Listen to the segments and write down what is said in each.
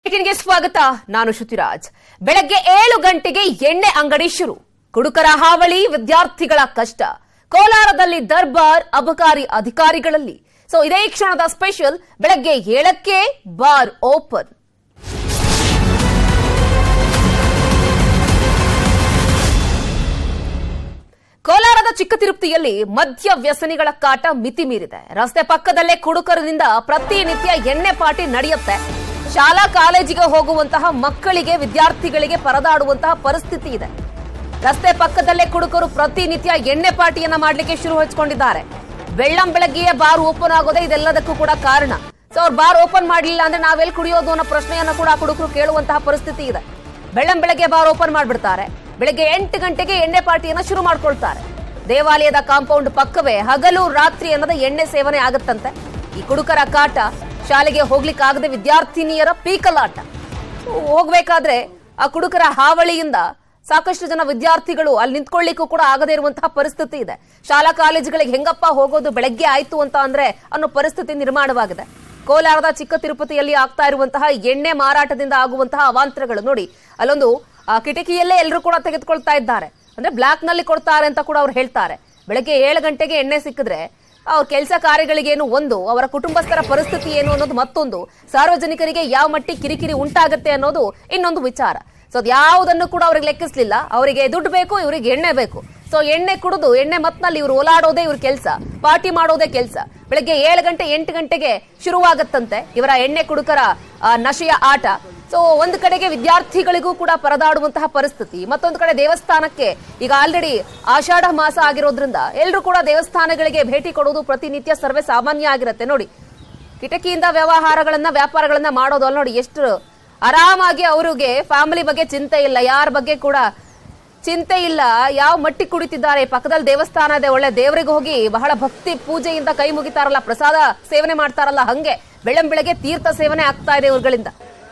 ಗೆ ಸ್ವಾಗತ ನಾನು ಶ್ರುತಿರಾಜ್ ಬೆಳಗ್ಗೆ ಏಳು ಗಂಟೆಗೆ ಎಣ್ಣೆ ಅಂಗಡಿ ಶುರು ಕುಡುಕರ ಹಾವಳಿ ವಿದ್ಯಾರ್ಥಿಗಳ ಕಷ್ಟ ಕೋಲಾರದಲ್ಲಿ ದರ್ಬಾರ್ ಅಬಕಾರಿ ಅಧಿಕಾರಿಗಳಲ್ಲಿ ಸೊ ಇದೇ ಕ್ಷಣದ ಸ್ಪೆಷಲ್ ಬೆಳಗ್ಗೆ ಏಳಕ್ಕೆ ಬಾರ್ ಓಪನ್ ಕೋಲಾರದ ಚಿಕ್ಕ ತಿರುಪತಿಯಲ್ಲಿ ಮದ್ಯ ವ್ಯಸನಿಗಳ ಕಾಟ ಮಿತಿ ಮೀರಿದೆ ರಸ್ತೆ ಪಕ್ಕದಲ್ಲೇ ಕುಡುಕರದಿಂದ ಪ್ರತಿನಿತ್ಯ ಎಣ್ಣೆ ಪಾಟಿ ನಡೆಯುತ್ತೆ ಶಾಲಾ ಕಾಲೇಜಿಗೆ ಹೋಗುವಂತಹ ಮಕ್ಕಳಿಗೆ ವಿದ್ಯಾರ್ಥಿಗಳಿಗೆ ಪರದಾಡುವಂತಹ ಪರಿಸ್ಥಿತಿ ಇದೆ ರಸ್ತೆ ಪಕ್ಕದಲ್ಲೇ ಕುಡುಕರು ಪ್ರತಿನಿತ್ಯ ಎಣ್ಣೆ ಪಾಟಿಯನ್ನ ಮಾಡಲಿಕ್ಕೆ ಶುರು ಹಚ್ಕೊಂಡಿದ್ದಾರೆ ಬೆಳ್ಳಂ ಬೆಳಗ್ಗೆಯೇ ಬಾರ್ ಓಪನ್ ಆಗೋದೇ ಇದೆಲ್ಲದಕ್ಕೂ ಕೂಡ ಕಾರಣ ಸೊ ಅವ್ರು ಬಾರ್ ಓಪನ್ ಮಾಡಲಿಲ್ಲ ಅಂದ್ರೆ ನಾವೆಲ್ಲಿ ಕುಡಿಯೋದು ಅನ್ನೋ ಪ್ರಶ್ನೆಯನ್ನ ಕೂಡ ಆ ಕುಡುಕರು ಕೇಳುವಂತಹ ಪರಿಸ್ಥಿತಿ ಇದೆ ಬೆಳ್ಳಂ ಬೆಳಗ್ಗೆ ಬಾರ್ ಓಪನ್ ಮಾಡ್ಬಿಡ್ತಾರೆ ಬೆಳಗ್ಗೆ ಎಂಟು ಗಂಟೆಗೆ ಎಣ್ಣೆ ಪಾರ್ಟಿಯನ್ನ ಶುರು ಮಾಡ್ಕೊಳ್ತಾರೆ ದೇವಾಲಯದ ಕಾಂಪೌಂಡ್ ಪಕ್ಕವೇ ಹಗಲು ರಾತ್ರಿ ಅನ್ನದ ಎಣ್ಣೆ ಸೇವನೆ ಆಗುತ್ತಂತೆ ಈ ಕುಡುಕರ ಕಾಟ ಶಾಲೆಗೆ ಹೋಗ್ಲಿಕ್ಕಾಗದೆ ವಿದ್ಯಾರ್ಥಿನಿಯರ ಪೀಕಲಾಟ ಹೋಗ್ಬೇಕಾದ್ರೆ ಆ ಕುಡುಕರ ಹಾವಳಿಯಿಂದ ಸಾಕಷ್ಟು ಜನ ವಿದ್ಯಾರ್ಥಿಗಳು ಅಲ್ಲಿ ನಿಂತ್ಕೊಳ್ಳಿಕ್ಕೂ ಕೂಡ ಆಗದೇ ಇರುವಂತಹ ಪರಿಸ್ಥಿತಿ ಇದೆ ಶಾಲಾ ಕಾಲೇಜುಗಳಿಗೆ ಹೆಂಗಪ್ಪ ಹೋಗೋದು ಬೆಳಗ್ಗೆ ಆಯ್ತು ಅಂತ ಅಂದ್ರೆ ಅನ್ನೋ ಪರಿಸ್ಥಿತಿ ನಿರ್ಮಾಣವಾಗಿದೆ ಕೋಲಾರದ ಚಿಕ್ಕ ತಿರುಪತಿಯಲ್ಲಿ ಆಗ್ತಾ ಇರುವಂತಹ ಎಣ್ಣೆ ಮಾರಾಟದಿಂದ ಆಗುವಂತಹ ಅವಾಂತರಗಳು ನೋಡಿ ಅಲ್ಲೊಂದು ಆ, ಕಿಟಕಿಯಲ್ಲೇ ಎಲ್ಲರೂ ಕೂಡ ತೆಗೆದುಕೊಳ್ತಾ ಇದ್ದಾರೆ ಅಂದ್ರೆ ಬ್ಲಾಕ್ ನಲ್ಲಿ ಕೊಡ್ತಾರೆ ಅಂತ ಕೂಡ ಅವ್ರು ಹೇಳ್ತಾರೆ ಬೆಳಗ್ಗೆ ಏಳು ಗಂಟೆಗೆ ಎಣ್ಣೆ ಸಿಕ್ಕಿದ್ರೆ ಅವ್ರ ಕೆಲಸ ಕಾರ್ಯಗಳಿಗೇನು ಒಂದು ಅವರ ಕುಟುಂಬಸ್ಥರ ಪರಿಸ್ಥಿತಿ ಏನು ಅನ್ನೋದು ಮತ್ತೊಂದು ಸಾರ್ವಜನಿಕರಿಗೆ ಯಾವ ಮಟ್ಟಿ ಕಿರಿಕಿರಿ ಉಂಟಾಗುತ್ತೆ ಅನ್ನೋದು ಇನ್ನೊಂದು ವಿಚಾರ ಸೊ ಯಾವುದನ್ನು ಕೂಡ ಅವ್ರಿಗೆ ಲೆಕ್ಕಿಸ್ಲಿಲ್ಲ ಅವರಿಗೆ ದುಡ್ಡು ಬೇಕು ಇವರಿಗೆ ಎಣ್ಣೆ ಬೇಕು ಸೊ ಎಣ್ಣೆ ಕುಡಿದು ಎಣ್ಣೆ ಮತ್ನಲ್ಲಿ ಇವ್ರು ಓಲಾಡೋದೇ ಇವ್ರ ಕೆಲಸ ಪಾರ್ಟಿ ಮಾಡೋದೇ ಕೆಲಸ ಬೆಳಗ್ಗೆ ಏಳು ಗಂಟೆ ಎಂಟು ಗಂಟೆಗೆ ಶುರುವಾಗತ್ತಂತೆ ಇವರ ಎಣ್ಣೆ ಕುಡುಕರ ಆ, ನಶೆಯ ಆಟ ಸೊ ಒಂದು ಕಡೆಗೆ ವಿದ್ಯಾರ್ಥಿಗಳಿಗೂ ಕೂಡ ಪರದಾಡುವಂತಹ ಪರಿಸ್ಥಿತಿ ಮತ್ತೊಂದು ಕಡೆ ದೇವಸ್ಥಾನಕ್ಕೆ ಈಗ ಆಲ್ರೆಡಿ ಆಷಾಢ ಮಾಸ ಆಗಿರೋದ್ರಿಂದ ಎಲ್ಲರೂ ಕೂಡ ದೇವಸ್ಥಾನಗಳಿಗೆ ಭೇಟಿ ಕೊಡೋದು ಪ್ರತಿನಿತ್ಯ ಸರ್ವೇ ಸಾಮಾನ್ಯ ಆಗಿರುತ್ತೆ ನೋಡಿ ಕಿಟಕಿಯಿಂದ ವ್ಯವಹಾರಗಳನ್ನ ವ್ಯಾಪಾರಗಳನ್ನ ಮಾಡೋದು ಅಲ್ಲಿ ನೋಡಿ ಎಷ್ಟು ಆರಾಮಾಗಿ ಅವರಿಗೆ ಫ್ಯಾಮಿಲಿ ಬಗ್ಗೆ ಚಿಂತೆ ಇಲ್ಲ ಯಾರ ಬಗ್ಗೆ ಕೂಡ ಚಿಂತೆ ಇಲ್ಲ ಯಾವ ಮಟ್ಟಿ ಕುಡಿತಿದ್ದಾರೆ ಪಕ್ಕದಲ್ಲಿ ದೇವಸ್ಥಾನ ಇದೆ ಒಳ್ಳೆ ದೇವರಿಗೆ ಹೋಗಿ ಬಹಳ ಭಕ್ತಿ ಪೂಜೆಯಿಂದ ಕೈ ಮುಗಿತಾರಲ್ಲ ಪ್ರಸಾದ ಸೇವನೆ ಮಾಡ್ತಾರಲ್ಲ ಹಂಗೆ ಬೆಳಂ ಬೆಳಗ್ಗೆ ತೀರ್ಥ ಸೇವನೆ ಆಗ್ತಾ ಇದೆ ಇವ್ರುಗಳಿಂದ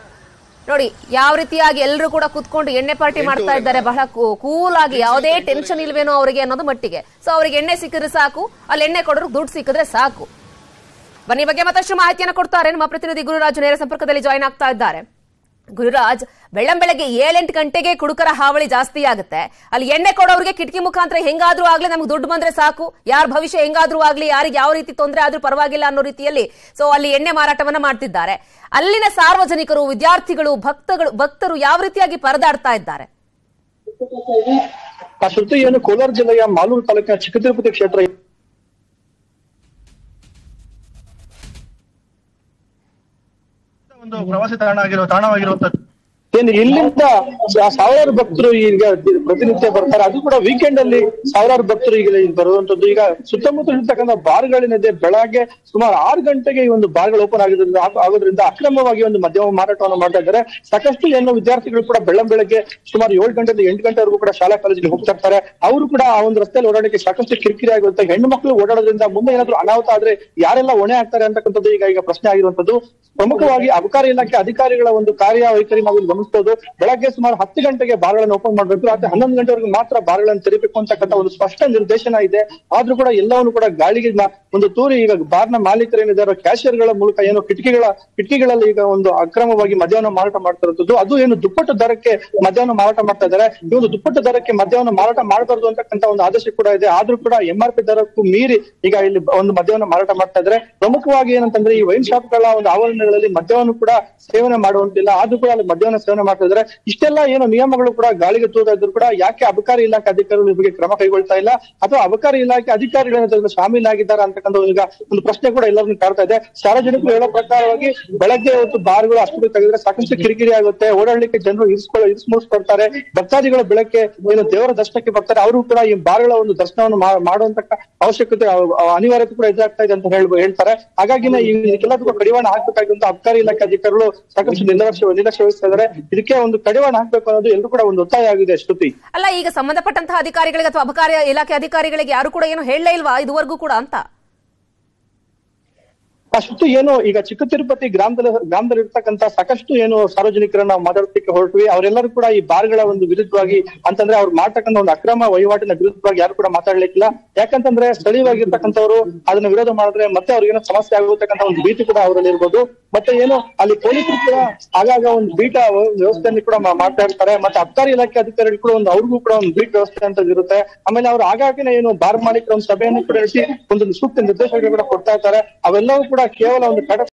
ನೋಡಿ ಯಾವ ರೀತಿಯಾಗಿ ಎಲ್ಲರೂ ಕೂಡ ಕುತ್ಕೊಂಡು ಎಣ್ಣೆ ಪಾರ್ಟಿ ಮಾಡ್ತಾ ಇದ್ದಾರೆ ಬಹಳ ಕೂಲ್ ಆಗಿ ಯಾವುದೇ ಟೆನ್ಷನ್ ಇಲ್ವೇನೋ ಅವರಿಗೆ ಅನ್ನೋದು ಮಟ್ಟಿಗೆ ಸೊ ಅವರಿಗೆ ಎಣ್ಣೆ ಸಿಕ್ಕಿದ್ರೆ ಸಾಕು ಅಲ್ಲಿ ಎಣ್ಣೆ ಕೊಡೋರು ದುಡ್ಡು ಸಿಕ್ಕಿದ್ರೆ ಸಾಕು ಬನ್ನಿ ಈ ಬಗ್ಗೆ ಮತ್ತಷ್ಟು ಮಾಹಿತಿಯನ್ನು ಕೊಡ್ತಾರೆ ನಮ್ಮ ಪ್ರತಿನಿಧಿ ಗುರುರಾಜ್ ನೇರ ಸಂಪರ್ಕದಲ್ಲಿ ಜಾಯ್ನ್ ಆಗ್ತಾ ಇದ್ದಾರೆ ಗುರುರಾಜ್ ಬೆಳ್ಳಂ ಬೆಳಗ್ಗೆ ಏಳೆಂಟು ಗಂಟೆಗೆ ಕುಡುಕರ ಹಾವಳಿ ಜಾಸ್ತಿ ಆಗುತ್ತೆ ಅಲ್ಲಿ ಎಣ್ಣೆ ಕೊಡೋರಿಗೆ ಕಿಟಕಿ ಮುಖಾಂತರ ಹೆಂಗಾದ್ರೂ ಆಗ್ಲಿ ನಮ್ಗೆ ದುಡ್ಡು ಬಂದ್ರೆ ಸಾಕು ಯಾರ ಭವಿಷ್ಯ ಹೆಂಗಾದ್ರೂ ಆಗ್ಲಿ ಯಾರಿಗೆ ಯಾವ ರೀತಿ ತೊಂದರೆ ಆದ್ರೂ ಪರವಾಗಿಲ್ಲ ಅನ್ನೋ ರೀತಿಯಲ್ಲಿ ಸೊ ಅಲ್ಲಿ ಎಣ್ಣೆ ಮಾರಾಟವನ್ನ ಮಾಡ್ತಿದ್ದಾರೆ ಅಲ್ಲಿನ ಸಾರ್ವಜನಿಕರು ವಿದ್ಯಾರ್ಥಿಗಳು ಭಕ್ತಗಳು ಭಕ್ತರು ಯಾವ ರೀತಿಯಾಗಿ ಪರದಾಡ್ತಾ ಇದ್ದಾರೆ ಆ ಶ್ರುತಿ ಏನು ಕೋಲಾರ ಜಿಲ್ಲೆಯ ಮಾಲೂರು ತಾಲೂಕಿನ ಚಿಕ್ಕ ತಿರುಪತಿ ಕ್ಷೇತ್ರ ಒಂದು ಪ್ರವಾಸಿ ತಾಣ ಆಗಿರೋ ತಾಣವಾಗಿರುವಂತ ಏನು ಇಲ್ಲಿಂದ ಸಾ- ಸಾವಿರಾರು ಭಕ್ತರು ಈಗ ಪ್ರತಿನಿತ್ಯ ಬರ್ತಾರೆ ಅದು ಕೂಡ ವೀಕೆಂಡ್ ಅಲ್ಲಿ ಸಾವಿರಾರು ಭಕ್ತರು ಈಗ ಇಲ್ಲಿ ಬರುವಂತದ್ದು ಈಗ ಸುತ್ತಮುತ್ತ ಇರ್ತಕ್ಕಂಥ ಬಾರ್ಗಳೇನಿದೆ ಬೆಳಗ್ಗೆ ಸುಮಾರು ಆರು ಗಂಟೆಗೆ ಈ ಒಂದು ಬಾರ್ಗಳು ಓಪನ್ ಆಗಿದ್ರಿಂದ ಆಗ- ಆಗೋದ್ರಿಂದ ಅಕ್ರಮವಾಗಿ ಒಂದು ಮದ್ಯಮ ಮಾರಾಟವನ್ನು ಮಾಡ್ತಾ ಇದ್ದಾರೆ ಸಾಕಷ್ಟು ಏನು ವಿದ್ಯಾರ್ಥಿಗಳು ಕೂಡ ಬೆಳ್ಳಂ ಬೆಳಗ್ಗೆ ಸುಮಾರು ಏಳು ಗಂಟೆಯಿಂದ ಎಂಟು ಗಂಟೆವರೆಗೂ ಕೂಡ ಶಾಲಾ ಕಾಲೇಜಿಗೆ ಹೋಗ್ತಾ ಇರ್ತಾರೆ ಅವರು ಕೂಡ ಆ ಒಂದು ರಸ್ತೆಯಲ್ಲಿ ಓಡಾಡಲಿಕ್ಕೆ ಸಾಕಷ್ಟು ಕಿರಿಕಿರಿ ಆಗಿರುತ್ತೆ ಹೆಣ್ಣು ಮಕ್ಕಳು ಓಡಾಡೋದ್ರಿಂದ ಮುಂದೆ ಏನಾದ್ರು ಅನಾಹುತ ಆದ್ರೆ ಯಾರೆಲ್ಲ ಹೊಣೆ ಆಗ್ತಾರೆ ಅಂತಕ್ಕಂಥದ್ದು ಈಗ ಈಗ ಪ್ರಶ್ನೆ ಆಗಿರುವಂತದ್ದು ಪ್ರಮುಖವಾಗಿ ಅಬಕಾರಿ ಇಲಾಖೆ ಅಧಿಕಾರಿಗಳ ಒಂದು ಕಾರ್ಯವೈಖರಿ ನಾವು ಇಲ್ಲಿ ಗಮನಿಸಬಹುದು ಬೆಳಗ್ಗೆ ಸುಮಾರು ಹತ್ತು ಗಂಟೆಗೆ ಬಾರ್ಗಳನ್ನು ಓಪನ್ ಮಾಡಬೇಕು ರಾತ್ರಿ ಹನ್ನೊಂದು ಗಂಟೆವರೆಗೂ ಮಾತ್ರ ಬಾರ್ಗಳನ್ನು ತೆರಿಬೇಕು ಅಂತಕ್ಕಂಥ ಒಂದು ಸ್ಪಷ್ಟ ನಿರ್ದೇಶನ ಇದೆ ಆದ್ರೂ ಕೂಡ ಎಲ್ಲವನ್ನು ಕೂಡ ಗಾಳಿಗೆ ಮ- ಒಂದು ತೂರಿ ಈಗ ಬಾರ್ನ ಮಾಲೀಕರು ಏನಿದ್ದಾರೆ ಕ್ಯಾಶಿಯರ್ ಗಳ ಮೂಲಕ ಏನು ಕಿಟಕಿಗಳ ಕಿಟಕಿಗಳಲ್ಲಿ ಈಗ ಒಂದು ಅಕ್ರಮವಾಗಿ ಮದ್ಯವನ್ನು ಮಾರಾಟ ಮಾಡ್ತಾ ಇರುತ್ತದೆ ಅದು ಏನು ದುಪ್ಪಟ್ಟು ದರಕ್ಕೆ ಮದ್ಯವನ್ನು ಮಾರಾಟ ಮಾಡ್ತಾ ಇದ್ದಾರೆ ಈ ಒಂದು ದುಪ್ಪಟ್ಟು ದರಕ್ಕೆ ಮದ್ಯವನ್ನು ಮಾರಾಟ ಮಾಡಬಾರ್ದು ಅಂತಕ್ಕಂಥ ಒಂದು ಆದೇಶ ಕೂಡ ಇದೆ ಆದ್ರೂ ಕೂಡ ಎಂ ಆರ್ ಪಿ ದರಕ್ಕೂ ಮೀರಿ ಈಗ ಇಲ್ಲಿ ಒಂದು ಮದ್ಯವನ್ನು ಮಾರಾಟ ಮಾಡ್ತಾ ಇದ್ದಾರೆ ಪ್ರಮುಖವಾಗಿ ಏನಂತಂದ್ರೆ ಈ ವೈನ್ ಶಾಪ್ ಗಳ ಒಂದು ಆವರಣಗಳಲ್ಲಿ ಮದ್ಯವನ್ನು ಕೂಡ ಸೇವನೆ ಮಾಡುವಂತಿಲ್ಲ ಆದ್ರೂ ಕೂಡ ಅಲ್ಲಿ ಮದ್ಯವನ್ನು ಸೇವನೆ ಮಾಡ್ತಾ ಇದ್ದಾರೆ ಇಷ್ಟೆಲ್ಲ ಏನು ನಿಯಮಗಳು ಕೂಡ ಗಾಳಿಗೆ ತೂತಾ ಇದ್ರು ಕೂಡ ಯಾಕೆ ಅಬಕಾರಿ ಇಲಾಖೆ ಅಧಿಕಾರಿಗಳು ಈ ಬಗ್ಗೆ ಕ್ರಮ ಕೈಗೊಳ್ತಾ ಇಲ್ಲ ಅಥವಾ ಅಬಕಾರಿ ಇಲಾಖೆ ಅಧಿಕಾರಿಗಳು ಏನಾದ್ರು ಶಾಮೀಲಾಗಿದ್ದಾರೆ ಅಂತಕ್ಕಂಥ ಈಗ ಒಂದು ಪ್ರಶ್ನೆ ಕೂಡ ಎಲ್ಲರನ್ನು ಕಾಡ್ತಾ ಇದೆ ಸಾರ್ವಜನಿಕರು ಹೇಳೋ ಪ್ರಕಾರವಾಗಿ ಬೆಳಗ್ಗೆ ಹೊತ್ತು ಬಾರ್ಗಳು ಅಷ್ಟು ತೆಗೆದ್ರೆ ಸಾಕಷ್ಟು ಕಿರಿಕಿರಿ ಆಗುತ್ತೆ ಓಡಾಡ್ಲಿಕ್ಕೆ ಜನರು ಇರಿಸ್ಕೊಳ್ಳೋ ಇರಿಸ್ ಮೂಡಿಸ್ಕೊಳ್ತಾರೆ ಭಕ್ತಾದಿಗಳು ಬೆಳಗ್ಗೆ ಏನು ದೇವರ ದರ್ಶನಕ್ಕೆ ಬರ್ತಾರೆ ಅವರು ಕೂಡ ಈ ಬಾರ್ಗಳ ಒಂದು ದರ್ಶನವನ್ನು ಮಾ- ಮಾಡುವಂತ ಅವಶ್ಯಕತೆ ಅವ- ಅವ- ಅನಿವಾರ್ಯತೆ ಕೂಡ ಎದುರಾಗ್ತಾ ಇದೆ ಅಂತ ಹೇಳ್ಬೋ ಹೇಳ್ತಾರೆ ಹಾಗಾಗಿನೇ ಈ ಇದಕ್ಕೆಲ್ಲದಕ್ಕೂ ಕಡಿವಾಣ ಹಾಕ್ಬೇಕಾಗಿರುವಂತ ಅಬಕಾರಿ ಇಲಾಖೆ ಅಧಿಕಾರಿಗಳು ಸಾಕಷ್ಟು ನಿರ್ಲಕ್ಷ್ಯ ನಿರ್ಲಕ್ಷ್ಯ ವಹಿಸ್ತಾ ಇದ್ದಾರೆ ಇದಕ್ಕೆ ಒಂದು ಕಡಿವಾಣ ಹಾಕ್ಬೇಕು ಅನ್ನೋದು ಎಲ್ಲರೂ ಕೂಡ ಒಂದು ಒತ್ತಾಯ ಆಗಿದೆ ಶ್ರುತಿ ಅಲ್ಲ ಈಗ ಸಂಬಂಧಪಟ್ಟಂತಹ ಅಧಿಕಾರಿಗಳಿಗೆ ಅಥವಾ ಅಬಕಾರಿ ಇಲಾಖೆ ಅಧಿಕಾರಿಗಳಿಗೆ ಯಾರು ಕೂಡ ಏನು ಹೇಳಲೇ ಇಲ್ವಾ ಇದುವರೆಗೂ ಕೂಡ ಅಂತ ಅಷ್ಟು ಏನು ಈಗ ಚಿಕ್ಕ ತಿರುಪತಿ ಗ್ರಾಮದಲ್ಲಿ ಗ್ರಾಮದಲ್ಲಿ ಇರ್ತಕ್ಕಂತ ಸಾಕಷ್ಟು ಏನು ಸಾರ್ವಜನಿಕರನ್ನ ನಾವು ಮಾತಾಡ್ಲಿಕ್ಕೆ ಹೊರಟ್ವಿ ಅವರೆಲ್ಲರೂ ಕೂಡ ಈ ಬಾರ್ಗಳ ಒಂದು ವಿರುದ್ಧವಾಗಿ ಅಂತಂದ್ರೆ ಅವ್ರು ಮಾಡ್ತಕ್ಕಂಥ ಒಂದು ಅಕ್ರಮ ವಹಿವಾಟಿನ ವಿರುದ್ಧವಾಗಿ ಯಾರು ಕೂಡ ಮಾತಾಡ್ಲಿಕ್ಕಿಲ್ಲ ಯಾಕಂತಂದ್ರೆ ಸ್ಥಳೀಯವಾಗಿರ್ತಕ್ಕಂಥವ್ರು ಅದನ್ನ ವಿರೋಧ ಮಾಡಿದ್ರೆ ಮತ್ತೆ ಅವ್ರಿಗೆ ಏನೋ ಸಮಸ್ಯೆ ಆಗತಕ್ಕಂಥ ಒಂದು ಭೀತಿ ಕೂಡ ಅವರಲ್ಲಿ ಇರ್ಬೋದು ಮತ್ತೆ ಏನು ಅಲ್ಲಿ ಪೊಲೀಸರು ಕೂಡ ಆಗಾಗ ಒಂದು ಬೀಟ ವ್ಯವಸ್ಥೆಯನ್ನು ಕೂಡ ಮಾ- ಮಾಡ್ತಾ ಇರ್ತಾರೆ ಮತ್ತೆ ಅಬ್ಕಾರಿ ಇಲಾಖೆ ಅಧಿಕಾರಿಗಳು ಕೂಡ ಒಂದು ಅವ್ರಿಗೂ ಕೂಡ ಒಂದು ಬೀಟ್ ವ್ಯವಸ್ಥೆ ಅಂತ ಇರುತ್ತೆ ಆಮೇಲೆ ಅವ್ರು ಆಗಾಗನೇ ಏನು ಬಾರ್ ಮಾಲೀಕರ ಒಂದು ಸಭೆಯನ್ನು ಕೂಡ ನಡೆಸಿ ಒಂದು ಸೂಕ್ತ ನಿರ್ದೇಶನಗಳು ಕೂಡ ಕೊಡ್ತಾ ಇರ್ತಾರೆ ಅವೆಲ್ಲವೂ ಕೂಡ ಕೇವಲ ಒಂದು ಕಡ